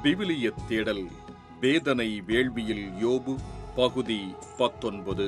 விவிலிய தேடல் வேதனை வேள்வியில் யோபு பகுதி பத்தொன்பது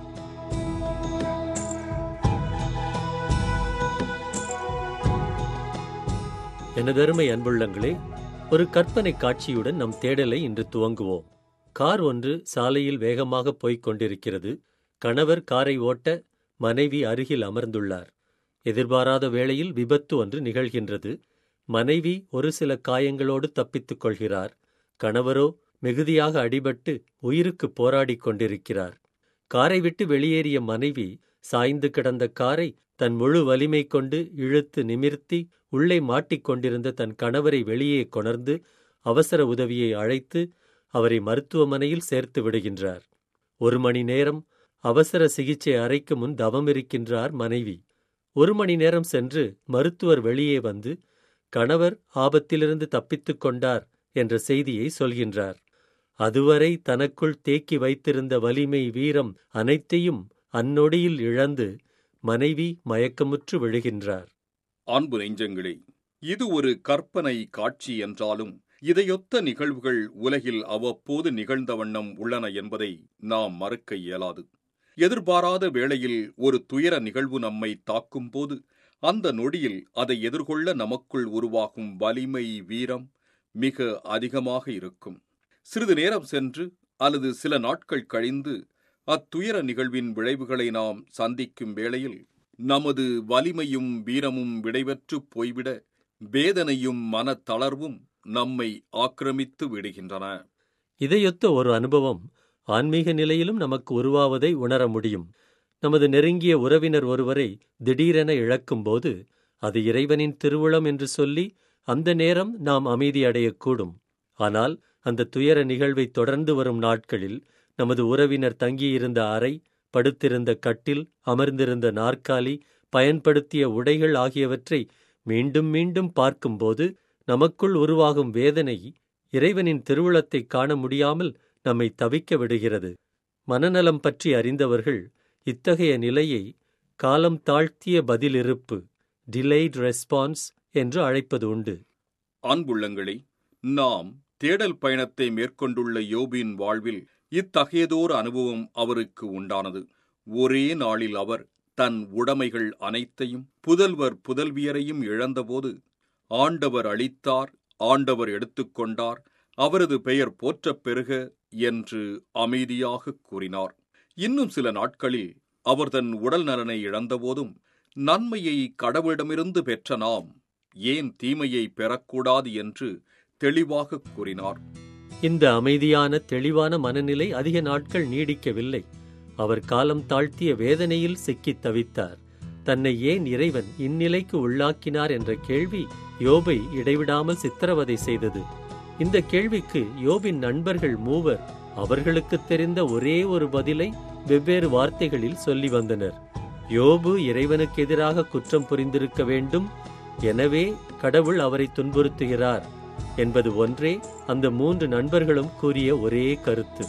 எனதருமை அன்புள்ளங்களே ஒரு கற்பனை காட்சியுடன் நம் தேடலை இன்று துவங்குவோம் கார் ஒன்று சாலையில் வேகமாக போய்க் கொண்டிருக்கிறது கணவர் காரை ஓட்ட மனைவி அருகில் அமர்ந்துள்ளார் எதிர்பாராத வேளையில் விபத்து ஒன்று நிகழ்கின்றது மனைவி ஒரு சில காயங்களோடு தப்பித்துக் கொள்கிறார் கணவரோ மிகுதியாக அடிபட்டு உயிருக்கு போராடிக் கொண்டிருக்கிறார் காரை விட்டு வெளியேறிய மனைவி சாய்ந்து கிடந்த காரை தன் முழு வலிமை கொண்டு இழுத்து நிமிர்த்தி உள்ளே மாட்டிக்கொண்டிருந்த தன் கணவரை வெளியே கொணர்ந்து அவசர உதவியை அழைத்து அவரை மருத்துவமனையில் சேர்த்து விடுகின்றார் ஒரு மணி நேரம் அவசர சிகிச்சை அறைக்கு முன் தவமிருக்கின்றார் மனைவி ஒரு மணி நேரம் சென்று மருத்துவர் வெளியே வந்து கணவர் ஆபத்திலிருந்து தப்பித்துக் கொண்டார் என்ற செய்தியை சொல்கின்றார் அதுவரை தனக்குள் தேக்கி வைத்திருந்த வலிமை வீரம் அனைத்தையும் அந்நொடியில் இழந்து மனைவி மயக்கமுற்று விழுகின்றார் அன்பு நெஞ்சங்களே இது ஒரு கற்பனை காட்சி என்றாலும் இதையொத்த நிகழ்வுகள் உலகில் அவ்வப்போது நிகழ்ந்த வண்ணம் உள்ளன என்பதை நாம் மறுக்க இயலாது எதிர்பாராத வேளையில் ஒரு துயர நிகழ்வு நம்மை தாக்கும்போது அந்த நொடியில் அதை எதிர்கொள்ள நமக்குள் உருவாகும் வலிமை வீரம் மிக அதிகமாக இருக்கும் சிறிது நேரம் சென்று அல்லது சில நாட்கள் கழிந்து அத்துயர நிகழ்வின் விளைவுகளை நாம் சந்திக்கும் வேளையில் நமது வலிமையும் வீரமும் விடைபெற்று போய்விட வேதனையும் மனத்தளர்வும் நம்மை ஆக்கிரமித்து விடுகின்றன இதையொத்த ஒரு அனுபவம் ஆன்மீக நிலையிலும் நமக்கு உருவாவதை உணர முடியும் நமது நெருங்கிய உறவினர் ஒருவரை திடீரென இழக்கும்போது அது இறைவனின் திருவுளம் என்று சொல்லி அந்த நேரம் நாம் அமைதியடையக்கூடும் ஆனால் அந்த துயர நிகழ்வை தொடர்ந்து வரும் நாட்களில் நமது உறவினர் தங்கியிருந்த அறை படுத்திருந்த கட்டில் அமர்ந்திருந்த நாற்காலி பயன்படுத்திய உடைகள் ஆகியவற்றை மீண்டும் மீண்டும் பார்க்கும்போது நமக்குள் உருவாகும் வேதனை இறைவனின் திருவுளத்தை காண முடியாமல் நம்மை தவிக்க விடுகிறது மனநலம் பற்றி அறிந்தவர்கள் இத்தகைய நிலையை காலம் தாழ்த்திய பதிலிருப்பு டிலேய்ட் ரெஸ்பான்ஸ் என்று அழைப்பது உண்டு அன்புள்ளங்களே நாம் தேடல் பயணத்தை மேற்கொண்டுள்ள யோபின் வாழ்வில் இத்தகையதோர் அனுபவம் அவருக்கு உண்டானது ஒரே நாளில் அவர் தன் உடைமைகள் அனைத்தையும் புதல்வர் புதல்வியரையும் இழந்தபோது ஆண்டவர் அளித்தார் ஆண்டவர் எடுத்துக்கொண்டார் அவரது பெயர் போற்றப் பெறுக என்று அமைதியாக கூறினார் இன்னும் சில நாட்களில் அவர் தன் உடல் நலனை இழந்தபோதும் நன்மையை கடவுளிடமிருந்து பெற்ற நாம் ஏன் தீமையை பெறக்கூடாது என்று தெளிவாக கூறினார் இந்த அமைதியான தெளிவான மனநிலை அதிக நாட்கள் நீடிக்கவில்லை அவர் காலம் தாழ்த்திய வேதனையில் சிக்கித் தவித்தார் தன்னை ஏன் இறைவன் இந்நிலைக்கு உள்ளாக்கினார் என்ற கேள்வி யோபை இடைவிடாமல் சித்திரவதை செய்தது இந்த கேள்விக்கு யோபின் நண்பர்கள் மூவர் அவர்களுக்கு தெரிந்த ஒரே ஒரு பதிலை வெவ்வேறு வார்த்தைகளில் சொல்லி வந்தனர் யோபு இறைவனுக்கு எதிராக குற்றம் புரிந்திருக்க வேண்டும் எனவே கடவுள் அவரை துன்புறுத்துகிறார் என்பது ஒன்றே அந்த மூன்று நண்பர்களும் கூறிய ஒரே கருத்து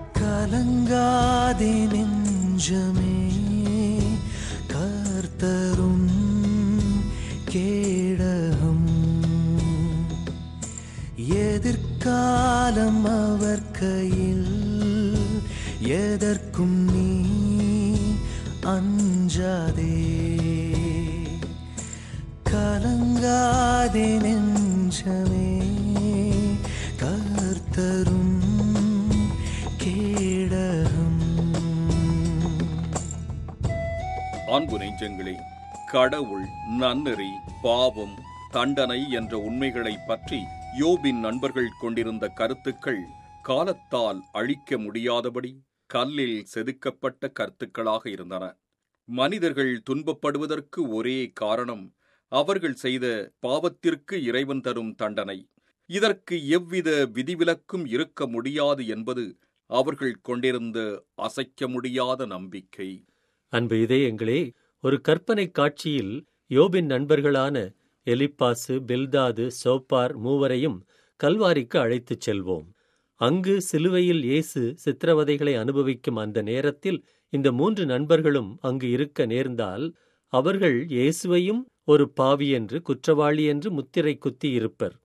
கலங்காதே நெஞ்சமே கர்த்தரும் கேடகம் எதிர்காலம் அவர் கையில் எதற்கும் நீ அஞ்சாதே கலங்காதே நெஞ்சமே கர்த்தரும் கேடகம் அன்பு நெஞ்சங்களே கடவுள் நன்னெறி பாவம் தண்டனை என்ற உண்மைகளை பற்றி யோபின் நண்பர்கள் கொண்டிருந்த கருத்துக்கள் காலத்தால் அழிக்க முடியாதபடி கல்லில் செதுக்கப்பட்ட கருத்துக்களாக இருந்தன மனிதர்கள் துன்பப்படுவதற்கு ஒரே காரணம் அவர்கள் செய்த பாவத்திற்கு இறைவன் தரும் தண்டனை இதற்கு எவ்வித விதிவிலக்கும் இருக்க முடியாது என்பது அவர்கள் கொண்டிருந்த அசைக்க முடியாத நம்பிக்கை அன்பு இதயங்களே ஒரு கற்பனை காட்சியில் யோபின் நண்பர்களான எலிப்பாசு பில்தாது சோப்பார் மூவரையும் கல்வாரிக்கு அழைத்துச் செல்வோம் அங்கு சிலுவையில் இயேசு சித்திரவதைகளை அனுபவிக்கும் அந்த நேரத்தில் இந்த மூன்று நண்பர்களும் அங்கு இருக்க நேர்ந்தால் அவர்கள் இயேசுவையும் ஒரு பாவி என்று குற்றவாளி என்று முத்திரை குத்தி இருப்பர்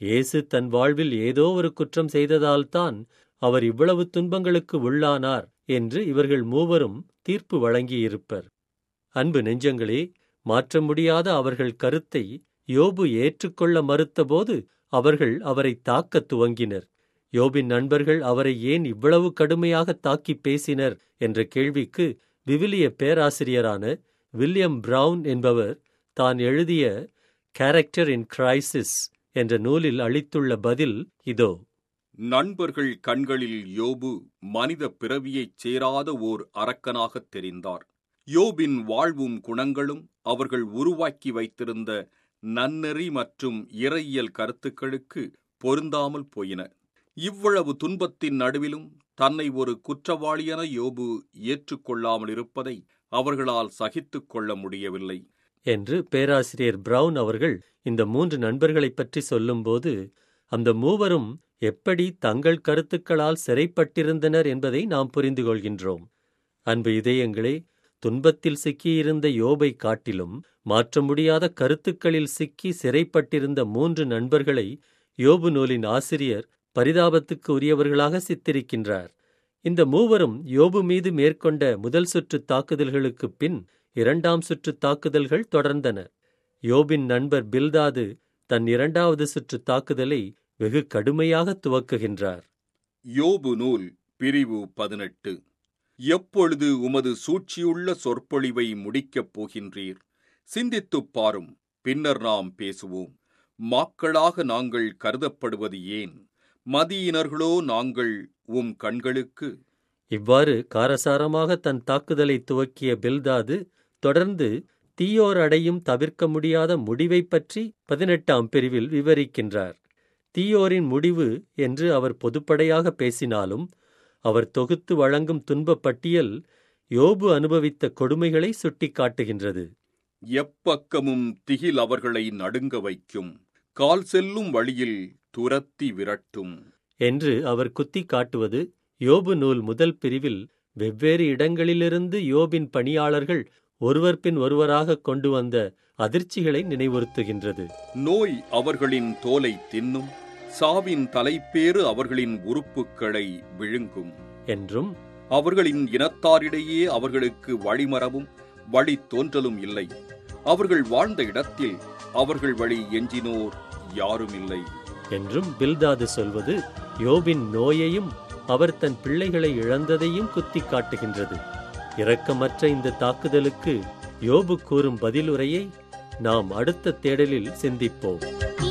இயேசு தன் வாழ்வில் ஏதோ ஒரு குற்றம் செய்ததால்தான் அவர் இவ்வளவு துன்பங்களுக்கு உள்ளானார் என்று இவர்கள் மூவரும் தீர்ப்பு வழங்கியிருப்பர் அன்பு நெஞ்சங்களே மாற்ற முடியாத அவர்கள் கருத்தை யோபு ஏற்றுக்கொள்ள மறுத்தபோது அவர்கள் அவரை தாக்கத் துவங்கினர் யோபின் நண்பர்கள் அவரை ஏன் இவ்வளவு கடுமையாக தாக்கிப் பேசினர் என்ற கேள்விக்கு விவிலிய பேராசிரியரான வில்லியம் பிரவுன் என்பவர் தான் எழுதிய கேரக்டர் இன் கிரைசிஸ் என்ற நூலில் அளித்துள்ள பதில் இதோ நண்பர்கள் கண்களில் யோபு மனித பிறவியைச் சேராத ஓர் அரக்கனாகத் தெரிந்தார் யோபின் வாழ்வும் குணங்களும் அவர்கள் உருவாக்கி வைத்திருந்த நன்னெறி மற்றும் இறையியல் கருத்துக்களுக்கு பொருந்தாமல் போயின இவ்வளவு துன்பத்தின் நடுவிலும் தன்னை ஒரு குற்றவாளியென யோபு ஏற்றுக்கொள்ளாமல் இருப்பதை அவர்களால் சகித்துக் கொள்ள முடியவில்லை என்று பேராசிரியர் பிரவுன் அவர்கள் இந்த மூன்று நண்பர்களைப் பற்றி சொல்லும்போது அந்த மூவரும் எப்படி தங்கள் கருத்துக்களால் சிறைப்பட்டிருந்தனர் என்பதை நாம் புரிந்து கொள்கின்றோம் அன்பு இதயங்களே துன்பத்தில் சிக்கியிருந்த யோபை காட்டிலும் மாற்ற முடியாத கருத்துக்களில் சிக்கி சிறைப்பட்டிருந்த மூன்று நண்பர்களை யோபு நூலின் ஆசிரியர் பரிதாபத்துக்கு உரியவர்களாக சித்தரிக்கின்றார் இந்த மூவரும் யோபு மீது மேற்கொண்ட முதல் சுற்று தாக்குதல்களுக்குப் பின் இரண்டாம் சுற்று தாக்குதல்கள் தொடர்ந்தன யோபின் நண்பர் பில்தாது தன் இரண்டாவது சுற்று தாக்குதலை வெகு கடுமையாக துவக்குகின்றார் யோபு நூல் பிரிவு பதினெட்டு எப்பொழுது உமது சூழ்ச்சியுள்ள சொற்பொழிவை முடிக்கப் போகின்றீர் சிந்தித்துப் பாரும் பின்னர் நாம் பேசுவோம் மாக்களாக நாங்கள் கருதப்படுவது ஏன் மதியினர்களோ நாங்கள் உம் கண்களுக்கு இவ்வாறு காரசாரமாக தன் தாக்குதலை துவக்கிய பில்தாது தொடர்ந்து தீயோர் அடையும் தவிர்க்க முடியாத முடிவைப் பற்றி பதினெட்டாம் பிரிவில் விவரிக்கின்றார் தீயோரின் முடிவு என்று அவர் பொதுப்படையாக பேசினாலும் அவர் தொகுத்து வழங்கும் துன்பப் பட்டியல் யோபு அனுபவித்த கொடுமைகளை சுட்டிக்காட்டுகின்றது எப்பக்கமும் திகில் அவர்களை நடுங்க வைக்கும் கால் செல்லும் வழியில் துரத்தி விரட்டும் என்று அவர் குத்திக் காட்டுவது யோபு நூல் முதல் பிரிவில் வெவ்வேறு இடங்களிலிருந்து யோபின் பணியாளர்கள் ஒருவர் பின் ஒருவராக கொண்டு வந்த அதிர்ச்சிகளை நினைவுறுத்துகின்றது நோய் அவர்களின் தோலை தின்னும் சாவின் தலைப்பேறு அவர்களின் உறுப்புக்களை விழுங்கும் என்றும் அவர்களின் இனத்தாரிடையே அவர்களுக்கு வழிமரவும் வழி தோன்றலும் இல்லை அவர்கள் வாழ்ந்த இடத்தில் அவர்கள் வழி எஞ்சினோர் யாரும் இல்லை என்றும் பில்தாது சொல்வது யோபின் நோயையும் அவர் தன் பிள்ளைகளை இழந்ததையும் குத்திக் காட்டுகின்றது இரக்கமற்ற இந்த தாக்குதலுக்கு யோபு கூறும் பதிலுரையை நாம் அடுத்த தேடலில் சிந்திப்போம்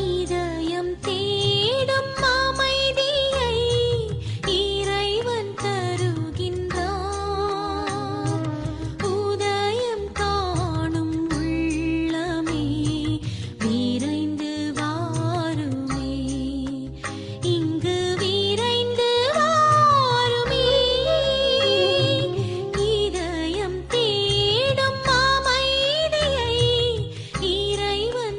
இதயம் தேடும் அமைதியை இறைவன் தருகின்றார் உதயம் காணும் உள்ளமே விரைந்து வாருமே இங்கு விரைந்து வாருமே இதயம் தேடும் அமைதியை இறைவன்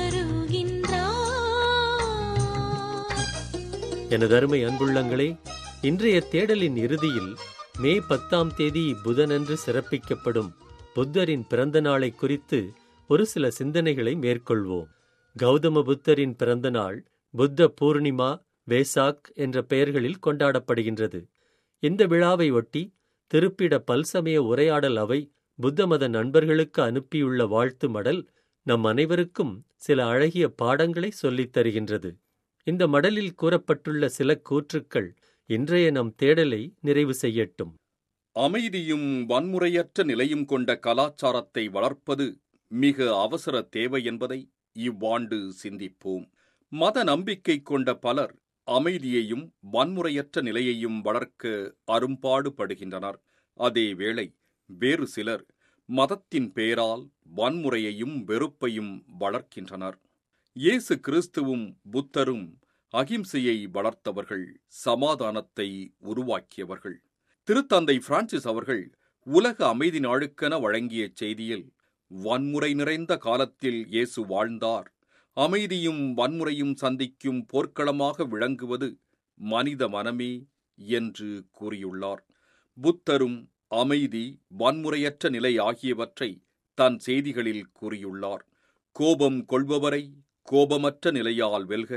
தருகின்றார் எனதருமை அன்புள்ளங்களே இன்றைய தேடலின் இறுதியில் மே பத்தாம் தேதி புதனன்று சிறப்பிக்கப்படும் புத்தரின் பிறந்த நாளை குறித்து ஒரு சில சிந்தனைகளை மேற்கொள்வோம் கௌதம புத்தரின் பிறந்த நாள் புத்த பூர்ணிமா வேசாக் என்ற பெயர்களில் கொண்டாடப்படுகின்றது இந்த விழாவை ஒட்டி திருப்பிட பல்சமய உரையாடல் அவை புத்த மத நண்பர்களுக்கு அனுப்பியுள்ள வாழ்த்து மடல் நம் அனைவருக்கும் சில அழகிய பாடங்களை சொல்லித் தருகின்றது இந்த மடலில் கூறப்பட்டுள்ள சில கூற்றுக்கள் இன்றைய நம் தேடலை நிறைவு செய்யட்டும் அமைதியும் வன்முறையற்ற நிலையும் கொண்ட கலாச்சாரத்தை வளர்ப்பது மிக அவசர தேவை என்பதை இவ்வாண்டு சிந்திப்போம் மத நம்பிக்கை கொண்ட பலர் அமைதியையும் வன்முறையற்ற நிலையையும் வளர்க்க அரும்பாடுபடுகின்றனர் அதேவேளை வேறு சிலர் மதத்தின் பெயரால் வன்முறையையும் வெறுப்பையும் வளர்க்கின்றனர் இயேசு கிறிஸ்துவும் புத்தரும் அகிம்சையை வளர்த்தவர்கள் சமாதானத்தை உருவாக்கியவர்கள் திருத்தந்தை பிரான்சிஸ் அவர்கள் உலக அமைதி நாளுக்கென வழங்கிய செய்தியில் வன்முறை நிறைந்த காலத்தில் இயேசு வாழ்ந்தார் அமைதியும் வன்முறையும் சந்திக்கும் போர்க்களமாக விளங்குவது மனித மனமே என்று கூறியுள்ளார் புத்தரும் அமைதி வன்முறையற்ற நிலை ஆகியவற்றை தன் செய்திகளில் கூறியுள்ளார் கோபம் கொள்பவரை கோபமற்ற நிலையால் வெல்க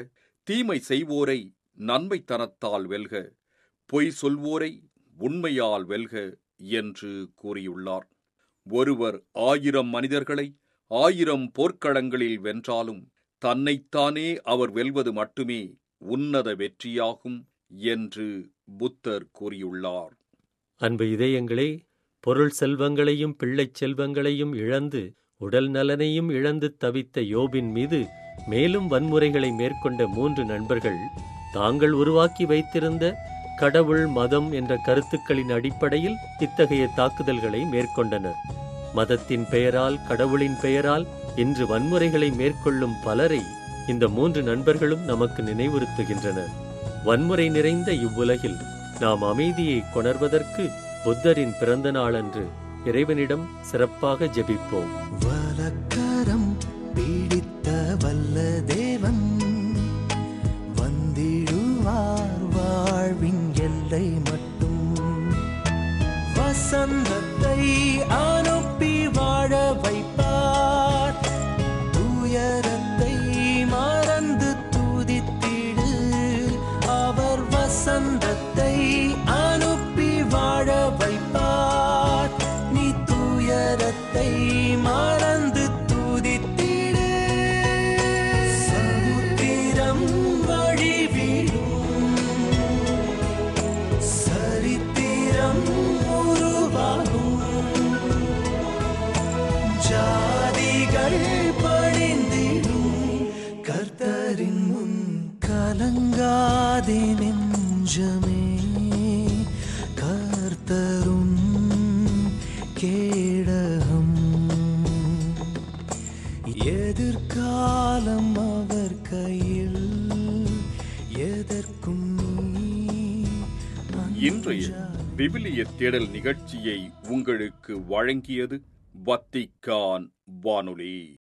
தீமை செய்வோரை நன்மைத்தனத்தால் வெல்க பொய் சொல்வோரை உண்மையால் வெல்க என்று கூறியுள்ளார் ஒருவர் ஆயிரம் மனிதர்களை ஆயிரம் போர்க்களங்களில் வென்றாலும் தன்னைத்தானே அவர் வெல்வது மட்டுமே உன்னத வெற்றியாகும் என்று புத்தர் கூறியுள்ளார் அன்பு இதயங்களே பொருள் செல்வங்களையும் பிள்ளைச் செல்வங்களையும் இழந்து உடல் நலனையும் இழந்து தவித்த யோபின் மீது மேலும் வன்முறைகளை மேற்கொண்ட மூன்று நண்பர்கள் தாங்கள் உருவாக்கி வைத்திருந்த கடவுள் மதம் என்ற கருத்துக்களின் அடிப்படையில் இத்தகைய தாக்குதல்களை மேற்கொண்டனர் மதத்தின் பெயரால் கடவுளின் பெயரால் இன்று வன்முறைகளை மேற்கொள்ளும் பலரை இந்த மூன்று நண்பர்களும் நமக்கு நினைவுறுத்துகின்றனர் வன்முறை நிறைந்த இவ்வுலகில் நாம் அமைதியை கொணர்வதற்கு புத்தரின் பிறந்த நாளன்று இறைவனிடம் சிறப்பாக ஜெபிப்போம் வலக்கரம் பிடித்த வல்ல தேவன் வந்திடுவார் வாழ்வின் எல்லை மட்டும் வசந்தத்தை அனுப்பி வாழ வைப்பார் துயரத்தை மறந்து துதித்திடு அவர் வசந்தத்தை அனுப்பி வாழ வைப்பார் நீ துயரத்தை மறந்து துதித்திடு சமுத்திரம் வழிவிடும் சரித்திரம் உருவாகும் ஜாதிகள் பணிந்திடும் கர்த்தரின் முன் கலங்காதே நெஞ்சமே கர்த்தரும் கேடகம் எதிர்காலம் அவர் கையில் எதற்கும் நீ இன்றைய விவிலிய தேடல் நிகழ்ச்சியை உங்களுக்கு வழங்கியது வத்திக்கான் வானொலி